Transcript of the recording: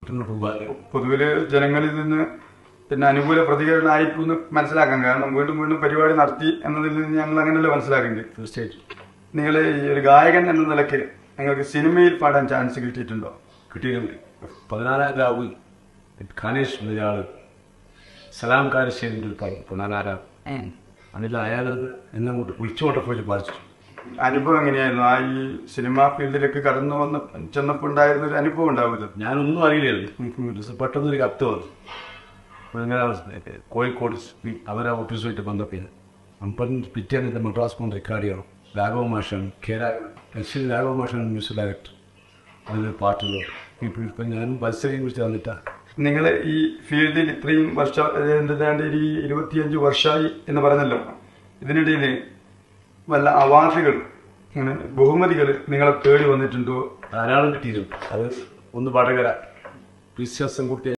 കിട്ടുന്ന രൂപ പൊതുവിൽ ജനങ്ങളിൽ നിന്ന് പിന്നെ അനുകൂല പ്രതികരണമായിരിക്കും എന്ന് മനസ്സിലാക്കാം കാരണം വീണ്ടും വീണ്ടും പരിപാടി നടത്തി എന്നതിൽ നിന്ന് ഞങ്ങൾ അങ്ങനെയല്ലേ മനസ്സിലാക്കുന്നുണ്ട് തീർച്ചയായിട്ടും നിങ്ങൾ ഈ ഒരു ഗായകൻ എന്ന നിലയ്ക്ക് നിങ്ങൾക്ക് സിനിമയിൽ പാടാൻ ചാൻസ് കിട്ടിയിട്ടുണ്ടോ കിട്ടിയിട്ടുണ്ട് പതിനാലാം രാവിൽ ഖാനേഷ് എന്നയാൾ സലാം കാരശ്ശേരിൻ്റെ ഒരു പടം പതിനാലാം അതിൽ അയാൾ എന്നെ അങ്ങോട്ട് വിളിച്ചുകൊണ്ടപ്പോൾ ബാധിച്ചു അനുഭവം എങ്ങനെയായിരുന്നു ആ ഈ സിനിമാ ഫീൽഡിലേക്ക് കടന്നു വന്ന് ചെന്നപ്പോൾ ഉണ്ടായിരുന്ന ഒരു അനുഭവം ഉണ്ടാവില്ല ഞാനൊന്നും അറിയില്ലായിരുന്നു പെട്ടെന്ന് ഒരു കത്ത് വന്നു അപ്പോൾ ഇങ്ങനെ കോഴിക്കോട് സ്പീ- അവരെ ഓഫീസുമായിട്ട് ബന്ധപ്പെട്ട് അപ്പം പിറ്റേന്ന് ഇത് മദ്രാസ് കൊണ്ട് റെക്കോർഡ് ചെയ്യണം രാഘവ മാഷൻ കെ ആക്ച്വലി രാഘവ മാഷൻ മ്യൂസിക് ഡയറക്ടർ അതിൽ പാട്ടുകൾ ഇപ്പം ഇപ്പം ഞാൻ മത്സരം കുറിച്ച് തന്നിട്ടാണ് നിങ്ങൾ ഈ ഫീൽഡിൽ ഇത്രയും വർഷം എന്താണ്ട് ഈ ഇരുപത്തിയഞ്ച് വർഷമായി എന്ന് പറഞ്ഞല്ലോ ഇതിനിടയിൽ വല്ല അവാർഡുകൾ അങ്ങനെ ബഹുമതികൾ നിങ്ങളെ തേടി വന്നിട്ടുണ്ടോ ധാരാളം കിട്ടിയിരുന്നു അത് ഒന്ന് വടകര വിശ്വാസം കുട്ടി